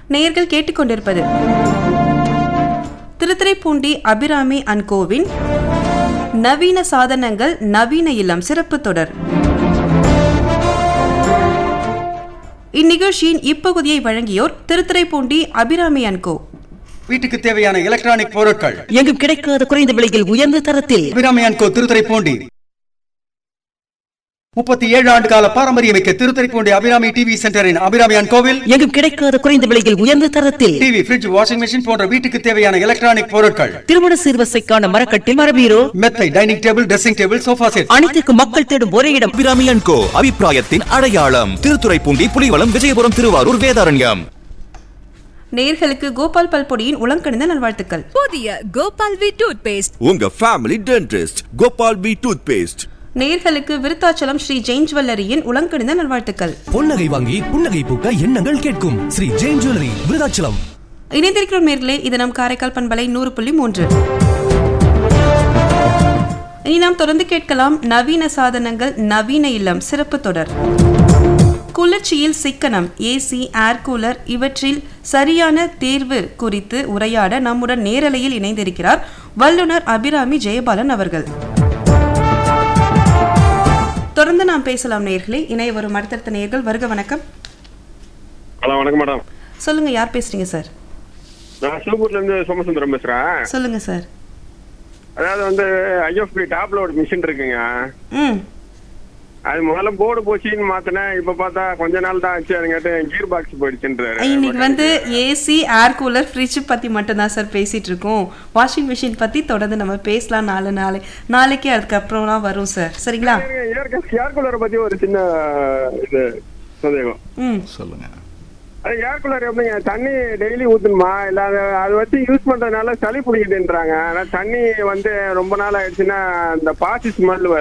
நேயர்கள் கேட்டுக்கொண்டிருப்பது Thiruthuraipoondi Abirami and CoWIN நவீன சாதனங்கள் நவீன இல்லம் சிறப்பு தொடர் இந்நிகழ்ச்சியின் இப்பகுதியை வழங்கியோர் திருத்துறைப்பூண்டி அபிராமி அண்ட் கோ வீட்டுக்கு தேவையான எலக்ட்ரானிக் பொருட்கள் எங்கும் கிடைக்காத குறைந்த விலையில் உயர்ந்த தரத்தில் அபிராமியான் கோ திருத்துறைப்பூண்டி முப்பத்தி ஏழு ஆண்டு கால பாரம்பரியமிக்க திருத்துறைப்பூண்டி அபிராமி டிவி சென்டரின் அபிராமியான் கோவில் எங்கும் கிடைக்காத குறைந்த விலையில் உயர்ந்த தரத்தில் டிவி ஃபிரிட்ஜ் வாஷிங் மெஷின் போன்ற வீட்டுக்கு தேவையான எலக்ட்ரானிக் பொருட்கள் திருமண சீர்வரிசைக்கான மரக்கட்டில் மரபீரோ மெத்தை dining table dressing table sofa set அனைத்துக்கும் மக்கள் தேடும் ஒரே இடம் அபிராமியன் கோ அபிப்பிராயத்தின் அடையாளம் திருத்துறைப்பூண்டி புலிவலம் விஜயபுரம் திருவாரூர் வேதாரண்யம் நேயர்களுக்கு கோபால் பல்பொடியின் உளங்கணிந்த நல்வாழ்த்துக்கள் புதிய கோபால் வி டூத் பேஸ்ட் உங்க family dentist Gopal P toothpaste நேயர்களுக்கு விருத்தாச்சலம் ஸ்ரீ ஜெயின் ஜுவல்லரியின் உளங்கணிந்த நல்வாழ்த்துக்கள் பொன்னகை வாங்கி புன்னகை பூக்க எண்ணங்கள் கேட்கும் ஸ்ரீ ஜெயின் ஜுவல்லரி விருதாச்சலம் இணைந்திருக்கிறோம் நேர்களே இது நம் காரைக்கால் பண்பலை நூறு புள்ளி மூன்று இனி நாம் தொடர்ந்து கேட்கலாம் நவீன சாதனங்கள் நவீன இல்லம் சிறப்பு தொடர் குளிர்ச்சியில் சிக்கனம் ஏசி ஏர் கூலர் இவற்றில் சரியான தேர்வு குறித்து உரையாட நம்முடன் நேரலையில் இணைந்திருக்கிறார் வல்லுனர் அபிராமி ஜெயபாலன் அவர்கள் தொடர்ந்து நாம் பேசலாம் நேர்களே இணைய வரும் அடுத்தடுத்த நேர்கள் வருக வணக்கம் ஹலோ வணக்கம் மேடம் சொல்லுங்க யார் பேசுறீங்க சார் நான் சிவபூர்ல இருந்து சோமசுந்தரம் பேசுறேன் சொல்லுங்க சார் அதாவது வந்து ஐஎஃப்பி டாப் லோட் மிஷின் இருக்குங்க ம் அது முதல்ல போர்டு போச்சுன்னு மாத்தினேன் இப்ப பார்த்தா கொஞ்ச நாள் தான் ஆச்சு அதுங்காட்டு கீர் பாக்ஸ் போயிடுச்சுன்றாரு இன்னைக்கு வந்து ஏசி ஏர் கூலர் ஃப்ரிட்ஜ் பத்தி மட்டும்தான் சார் பேசிட்டு இருக்கோம் வாஷிங் மிஷின் பத்தி தொடர்ந்து நம்ம பேசலாம் நாலு நாளை நாளைக்கு அதுக்கப்புறம்லாம் வரும் சார் சரிங்களா ஏர் ஏர் கூலரை பத்தி ஒரு சின்ன இது சந்தேகம் ம் அது ஏர் கூலர் எப்படிங்க தண்ணி டெய்லி ஊத்தணுமா இல்ல அது அது வச்சு யூஸ் பண்றதுனால சளி பிடிக்குதுன்றாங்க ஆனா தண்ணி வந்து ரொம்ப நாள் ஆயிடுச்சுன்னா அந்த பாசி ஸ்மெல்